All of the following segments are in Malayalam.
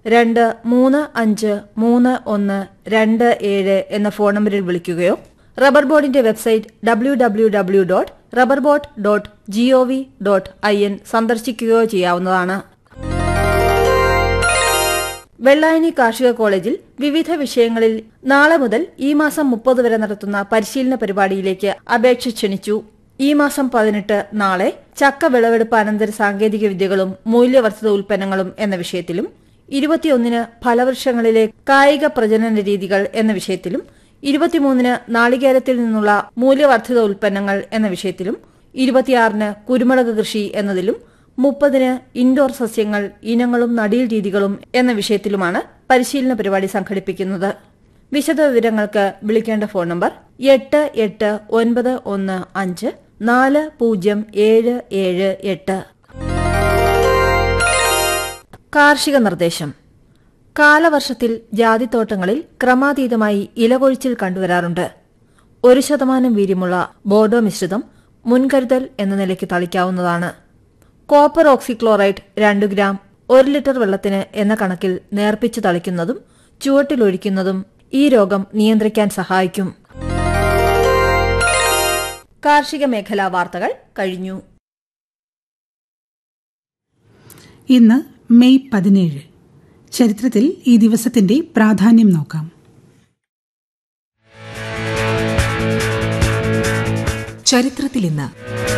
രണ്ട് മൂന്ന് അഞ്ച് മൂന്ന് ഒന്ന് രണ്ട് ഏഴ് എന്ന ഫോൺ നമ്പറിൽ വിളിക്കുകയോ റബ്ബർ ബോർഡിന്റെ website W W W dot rubber board dot GOV dot I N സന്ദർശിക്കുകയോ ചെയ്യാവുന്നതാണ് വെള്ളായണി കാർഷിക കോളേജിൽ വിവിധ വിഷയങ്ങളിൽ നാളെ മുതൽ ഈ മാസം മുപ്പത് വരെ നടത്തുന്ന പരിശീലന പരിപാടിയിലേക്ക് അപേക്ഷ ക്ഷണിച്ചു ഈ മാസം പതിനെട്ട് നാളെ ചക്ക വിളവെടുപ്പ് അനന്തര സാങ്കേതിക വിദ്യകളും മൂല്യവർദ്ധിത ഉൽപ്പന്നങ്ങളും എന്ന വിഷയത്തിലും ഇരുപത്തിയൊന്നിന് ഫലവൃക്ഷങ്ങളിലെ കായിക പ്രജനന രീതികൾ എന്ന വിഷയത്തിലും ഇരുപത്തിമൂന്നിന് നാളികേരത്തിൽ നിന്നുള്ള മൂല്യവർദ്ധിത ഉൽപ്പന്നങ്ങൾ എന്ന വിഷയത്തിലും ഇരുപത്തിയാറിന് കുരുമുളക് കൃഷി എന്നതിലും മുപ്പതിന് ഇൻഡോർ സസ്യങ്ങൾ ഇനങ്ങളും നടീൽ രീതികളും എന്ന വിഷയത്തിലുമാണ് പരിശീലന പരിപാടി സംഘടിപ്പിക്കുന്നത് വിശദവിവരങ്ങൾക്ക് വിളിക്കേണ്ട ഫോൺ നമ്പർ എട്ട് എട്ട് ഒൻപത് ഒന്ന് അഞ്ച് നാല് പൂജ്യം ഏഴ് ഏഴ് എട്ട് കാർഷിക നിർദ്ദേശം കാലവർഷത്തിൽ ജാതിത്തോട്ടങ്ങളിൽ ക്രമാതീതമായി ഇലകൊഴിച്ചിൽ കണ്ടുവരാറുണ്ട് ഒരു ശതമാനം വീര്യമുള്ള ബോർഡോ മിശ്രിതം മുൻകരുതൽ എന്ന നിലയ്ക്ക് തളിക്കാവുന്നതാണ് കോപ്പർ ഓക്സിക്ലോറൈഡ് രണ്ട് ഗ്രാം ഒരു ലിറ്റർ വെള്ളത്തിന് എന്ന കണക്കിൽ നേർപ്പിച്ച് തളിക്കുന്നതും ചുവട്ടിലൊഴിക്കുന്നതും ഈ രോഗം നിയന്ത്രിക്കാൻ സഹായിക്കും കാർഷിക മേഖലാ വാർത്തകൾ കഴിഞ്ഞു ഇന്ന് മെയ് പതിനേഴ് ചരിത്രത്തിൽ ഈ ദിവസത്തിന്റെ പ്രാധാന്യം നോക്കാം ചരിത്രത്തിൽ ഇന്ന്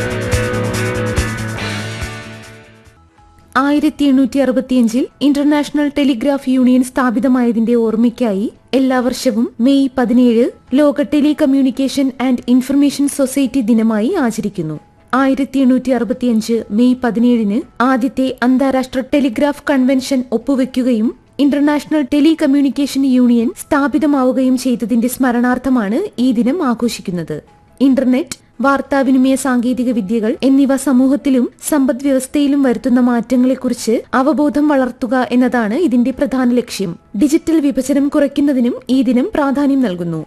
ആയിരത്തി എണ്ണൂറ്റി അറുപത്തിയഞ്ചിൽ ഇന്റർനാഷണൽ ടെലിഗ്രാഫ് യൂണിയൻ സ്ഥാപിതമായതിന്റെ ഓർമ്മയ്ക്കായി എല്ലാ വർഷവും മെയ് പതിനേഴ് ലോക ടെലികമ്മ്യൂണിക്കേഷൻ ആൻഡ് ഇൻഫർമേഷൻ സൊസൈറ്റി ദിനമായി ആചരിക്കുന്നു ആയിരത്തി എണ്ണൂറ്റി അറുപത്തിയഞ്ച് മെയ് പതിനേഴിന് ആദ്യത്തെ അന്താരാഷ്ട്ര ടെലിഗ്രാഫ് കൺവെൻഷൻ ഒപ്പുവെക്കുകയും ഇന്റർനാഷണൽ ടെലികമ്മ്യൂണിക്കേഷൻ യൂണിയൻ സ്ഥാപിതമാവുകയും ചെയ്തതിന്റെ സ്മരണാർത്ഥമാണ് ഈ ദിനം ആഘോഷിക്കുന്നത് ഇന്റർനെറ്റ് വാർത്താവിനിമയ സാങ്കേതിക വിദ്യകൾ എന്നിവ സമൂഹത്തിലും സമ്പദ് വ്യവസ്ഥയിലും വരുത്തുന്ന മാറ്റങ്ങളെക്കുറിച്ച് അവബോധം വളർത്തുക എന്നതാണ് ഇതിന്റെ പ്രധാന ലക്ഷ്യം ഡിജിറ്റൽ വിഭജനം കുറയ്ക്കുന്നതിനും ഈ ദിനം പ്രാധാന്യം നൽകുന്നു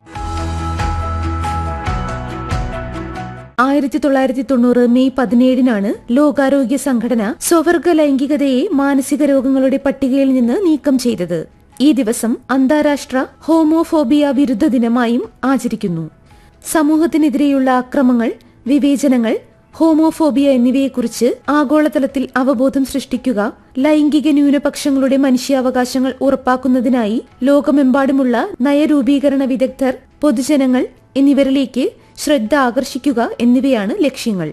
ആയിരത്തി തൊള്ളായിരത്തി തൊണ്ണൂറ് മെയ് പതിനേഴിനാണ് ലോകാരോഗ്യ സംഘടന സ്വവർഗ ലൈംഗികതയെ മാനസിക രോഗങ്ങളുടെ പട്ടികയിൽ നിന്ന് നീക്കം ചെയ്തത് ഈ ദിവസം അന്താരാഷ്ട്ര ഹോമോഫോബിയ വിരുദ്ധ ദിനമായും ആചരിക്കുന്നു സമൂഹത്തിനെതിരെയുള്ള അക്രമങ്ങൾ വിവേചനങ്ങൾ ഹോമോഫോബിയ എന്നിവയെക്കുറിച്ച് ആഗോളതലത്തിൽ അവബോധം സൃഷ്ടിക്കുക ലൈംഗിക ന്യൂനപക്ഷങ്ങളുടെ മനുഷ്യാവകാശങ്ങൾ ഉറപ്പാക്കുന്നതിനായി ലോകമെമ്പാടുമുള്ള നയരൂപീകരണ വിദഗ്ധർ പൊതുജനങ്ങൾ എന്നിവരിലേക്ക് ശ്രദ്ധ ആകർഷിക്കുക എന്നിവയാണ് ലക്ഷ്യങ്ങൾ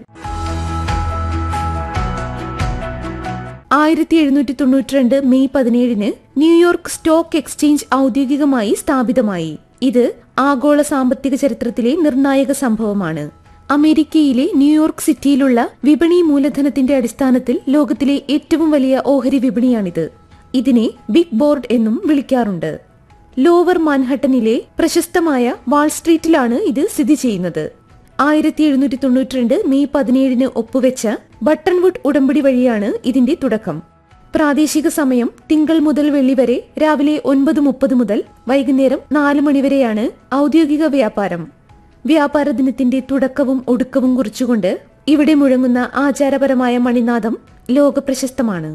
ആയിരത്തി എഴുന്നൂറ്റി തൊണ്ണൂറ്റിരണ്ട് മെയ് പതിനേഴിന് ന്യൂയോർക്ക് സ്റ്റോക്ക് എക്സ്ചേഞ്ച് ഔദ്യോഗികമായി സ്ഥാപിതമായി ഇത് ആഗോള സാമ്പത്തിക ചരിത്രത്തിലെ നിർണായക സംഭവമാണ് അമേരിക്കയിലെ ന്യൂയോർക്ക് സിറ്റിയിലുള്ള വിപണി മൂലധനത്തിന്റെ അടിസ്ഥാനത്തിൽ ലോകത്തിലെ ഏറ്റവും വലിയ ഓഹരി വിപണിയാണിത് ഇതിനെ ബിഗ് ബോർഡ് എന്നും വിളിക്കാറുണ്ട് ലോവർ മാൻഹട്ടനിലെ പ്രശസ്തമായ വാൾ സ്ട്രീറ്റിലാണ് ഇത് സ്ഥിതി ചെയ്യുന്നത് ആയിരത്തി എഴുന്നൂറ്റി തൊണ്ണൂറ്റിരണ്ട് മെയ് പതിനേഴിന് ഒപ്പുവെച്ച ബട്ടൺവുഡ് ഉടമ്പടി വഴിയാണ് ഇതിന്റെ തുടക്കം പ്രാദേശിക സമയം തിങ്കൾ മുതൽ വെള്ളി വരെ രാവിലെ ഒൻപത് മുപ്പത് മുതൽ വൈകുന്നേരം നാല് മണിവരെയാണ് ഔദ്യോഗിക വ്യാപാരം വ്യാപാര ദിനത്തിന്റെ തുടക്കവും ഒടുക്കവും കുറിച്ചുകൊണ്ട് ഇവിടെ മുഴങ്ങുന്ന ആചാരപരമായ മണിനാദം ലോകപ്രശസ്തമാണ്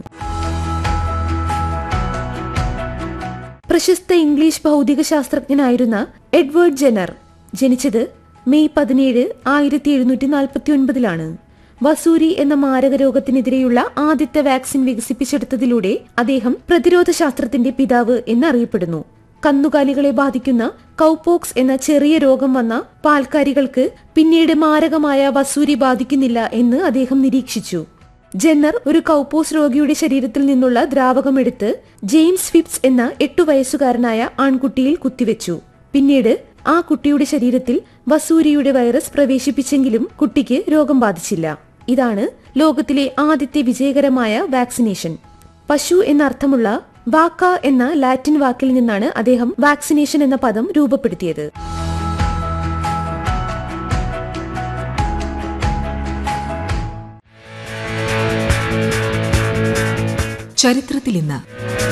പ്രശസ്ത ഇംഗ്ലീഷ് ഭൗതിക ശാസ്ത്രജ്ഞനായിരുന്ന എഡ്വേർഡ് ജെനർ ജനിച്ചത് മെയ് പതിനേഴ് ആയിരത്തി എഴുന്നൂറ്റി നാൽപ്പത്തി ഒൻപതിലാണ് വസൂരി എന്ന മാരക രോഗത്തിനെതിരെയുള്ള ആദ്യത്തെ വാക്സിൻ വികസിപ്പിച്ചെടുത്തതിലൂടെ അദ്ദേഹം പ്രതിരോധ ശാസ്ത്രത്തിന്റെ പിതാവ് എന്നറിയപ്പെടുന്നു കന്നുകാലികളെ ബാധിക്കുന്ന കൗപോക്സ് എന്ന ചെറിയ രോഗം വന്ന പാൽക്കാരികൾക്ക് പിന്നീട് മാരകമായ വസൂരി ബാധിക്കുന്നില്ല എന്ന് അദ്ദേഹം നിരീക്ഷിച്ചു ജെന്നർ ഒരു കൗപ്പോസ് രോഗിയുടെ ശരീരത്തിൽ നിന്നുള്ള ദ്രാവകമെടുത്ത് ജെയിംസ് ഫിപ്സ് എന്ന എട്ടു വയസ്സുകാരനായ ആൺകുട്ടിയിൽ കുത്തിവെച്ചു പിന്നീട് ആ കുട്ടിയുടെ ശരീരത്തിൽ വസൂരിയുടെ വൈറസ് പ്രവേശിപ്പിച്ചെങ്കിലും കുട്ടിക്ക് രോഗം ബാധിച്ചില്ല ഇതാണ് ലോകത്തിലെ ആദ്യത്തെ വിജയകരമായ വാക്സിനേഷൻ പശു എന്നർത്ഥമുള്ള വാക്ക എന്ന ലാറ്റിൻ വാക്കിൽ നിന്നാണ് അദ്ദേഹം വാക്സിനേഷൻ എന്ന പദം രൂപപ്പെടുത്തിയത് ചരിത്രത്തിൽ ഇന്ന്